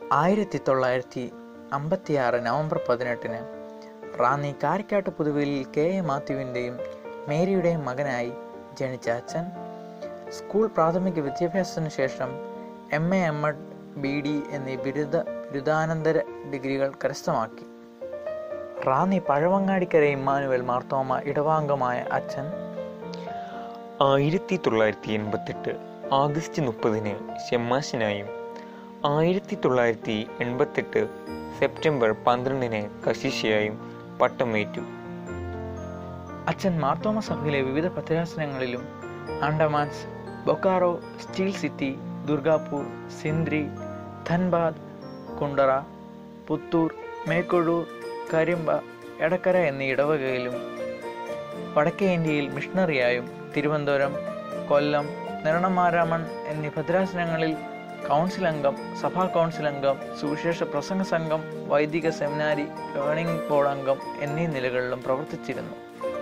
ആയിരത്തി തൊള്ളായിരത്തി അമ്പത്തിയാറ് നവംബർ പതിനെട്ടിന് റാന്നി കാരിക്കാട്ട് പുതുവലിൽ കെ എ മാത്യുവിൻ്റെയും മേരിയുടെയും മകനായി ജനിച്ച അച്ഛൻ സ്കൂൾ പ്രാഥമിക വിദ്യാഭ്യാസത്തിന് ശേഷം M A M Ed B D എന്നീ ബിരുദ ബിരുദാനന്തര ഡിഗ്രികൾ കരസ്ഥമാക്കി റാന്നി പഴവങ്ങാടിക്കര ഇമ്മാനുവൽ മാർത്തോമ ഇടവാംഗമായ അച്ഛൻ ആയിരത്തി തൊള്ളായിരത്തി എൺപത്തെട്ട് ആഗസ്റ്റ് മുപ്പതിന് ഷെമ്മാശനായും ആയിരത്തി തൊള്ളായിരത്തി എൺപത്തെട്ട് സെപ്റ്റംബർ പന്ത്രണ്ടിന് കശിഷയായും പട്ടമേറ്റു അച്ഛൻ മാർത്തോമ സഭയിലെ വിവിധ ഭദ്രാസനങ്ങളിലും ആൻഡമാൻസ് ബൊക്കാറോ സ്റ്റീൽ സിറ്റി ദുർഗാപൂർ സിന്ദ്രി ധൻബാദ് കുണ്ടറ പുത്തൂർ മേക്കൊഴൂർ കരിമ്പ എടക്കര എന്നീ ഇടവകയിലും വടക്കേ ഇന്ത്യയിൽ മിഷണറിയായും തിരുവനന്തപുരം കൊല്ലം നിരണമാരാമൺ എന്നീ ഭദ്രാസനങ്ങളിൽ കൗൺസിൽ അംഗം സഭാ കൗൺസിൽ അംഗം സുവിശേഷ പ്രസംഗ സംഘം വൈദിക സെമിനാരി ലേണിംഗ് ബോർഡ് അംഗം എന്നീ നിലകളിലും പ്രവർത്തിച്ചിരുന്നു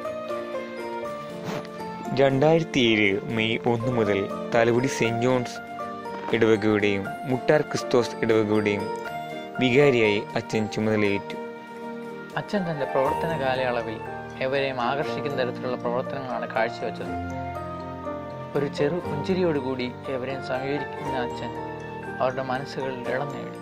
രണ്ടായിരത്തി ഏഴ് മെയ് ഒന്ന് മുതൽ തലമുടി സെന്റ് ജോൺസ് ഇടവകയുടെയും മുട്ടാർ ക്രിസ്തോസ് ഇടവകയുടെയും വികാരിയായി അച്ഛൻ ചുമതലയേറ്റു അച്ഛൻ തന്റെ പ്രവർത്തന കാലയളവിൽ എവരെയും ആകർഷിക്കുന്ന തരത്തിലുള്ള പ്രവർത്തനങ്ങളാണ് കാഴ്ചവെച്ചത് ഒരു ചെറു പുഞ്ചിരിയോടുകൂടി എവരെയും സമീപിക്കുന്ന അച്ഛൻ അവരുടെ മനസ്സുകളിൽ ഇടം നേടി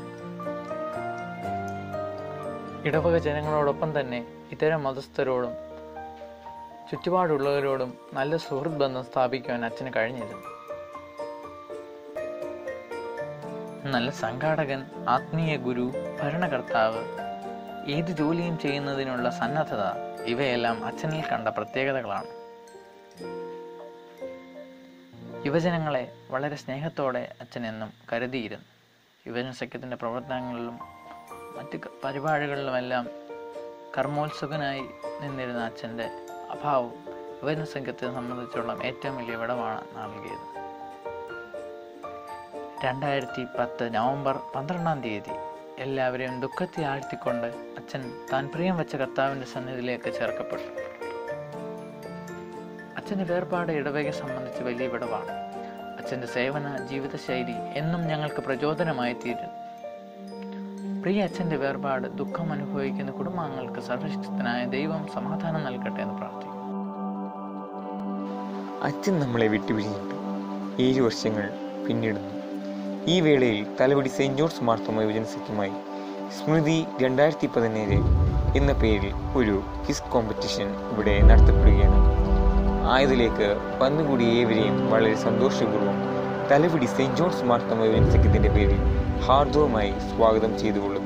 ഇടവക ജനങ്ങളോടൊപ്പം തന്നെ ഇതര മതസ്ഥരോടും ചുറ്റുപാടുള്ളവരോടും നല്ല സുഹൃത്ത് ബന്ധം സ്ഥാപിക്കുവാൻ അച്ഛന് കഴിഞ്ഞിരുന്നു നല്ല സംഘാടകൻ ആത്മീയ ഗുരു ഭരണകർത്താവ് ഏത് ജോലിയും ചെയ്യുന്നതിനുള്ള സന്നദ്ധത ഇവയെല്ലാം അച്ഛനിൽ കണ്ട പ്രത്യേകതകളാണ് യുവജനങ്ങളെ വളരെ സ്നേഹത്തോടെ അച്ഛൻ എന്നും കരുതിയിരുന്നു യുവജന സഖ്യത്തിൻ്റെ പ്രവർത്തനങ്ങളിലും മറ്റ് ക- പരിപാടികളിലുമെല്ലാം കർമ്മോത്സുകനായി നിന്നിരുന്ന അച്ഛൻ്റെ അഭാവം യുവജന സംഘത്തെ സംബന്ധിച്ചോളം ഏറ്റവും വലിയ വിടവാണ് നൽകിയത് രണ്ടായിരത്തി പത്ത് നവംബർ പന്ത്രണ്ടാം തീയതി എല്ലാവരെയും ദുഃഖത്തിൽ ആഴ്ത്തിക്കൊണ്ട് അച്ഛൻ താൻ പ്രിയം വെച്ച കർത്താവിൻ്റെ സന്നിധിയിലേക്ക് ചേർക്കപ്പെട്ടു അച്ഛൻ്റെ വേർപാട് ഇടവകയെ സംബന്ധിച്ച് വലിയ വിടവാണ് അച്ഛൻ്റെ സേവന ജീവിതശൈലി എന്നും ഞങ്ങൾക്ക് പ്രചോദനമായി തീരുന്നു പ്രിയ അച്ഛൻ്റെ വേർപാട് ദുഃഖം അനുഭവിക്കുന്ന കുടുംബാംഗങ്ങൾക്ക് സർവശക്തനായ ദൈവം സമാധാനം നൽകട്ടെ എന്ന് പ്രാർത്ഥിക്കുന്നു അച്ഛൻ നമ്മളെ വിട്ടുപിരിഞ്ഞിട്ട് ഏഴ് വർഷങ്ങൾ പിന്നിടുന്നു ഈ വേളയിൽ തലവടി സെയിൻറ് ജോർജ് മാർത്തോമ യുവജന സഖ്യമായി സ്മൃതി രണ്ടായിരത്തി പതിനേഴ് എന്ന പേരിൽ ഒരു ക്വിസ് കോമ്പറ്റീഷൻ ഇവിടെ നടത്തപ്പെടുകയാണ് ആയതിലേക്ക് വന്നുകൂടിയ ഏവരെയും വളരെ സന്തോഷപൂർവ്വം തലവിടി സെയിൻറ് ജോൺസ് മാർത്തോമ യുവജന സഖ്യത്തിൻ്റെ പേരിൽ ഹാർദവുമായി സ്വാഗതം ചെയ്തുകൊള്ളുന്നു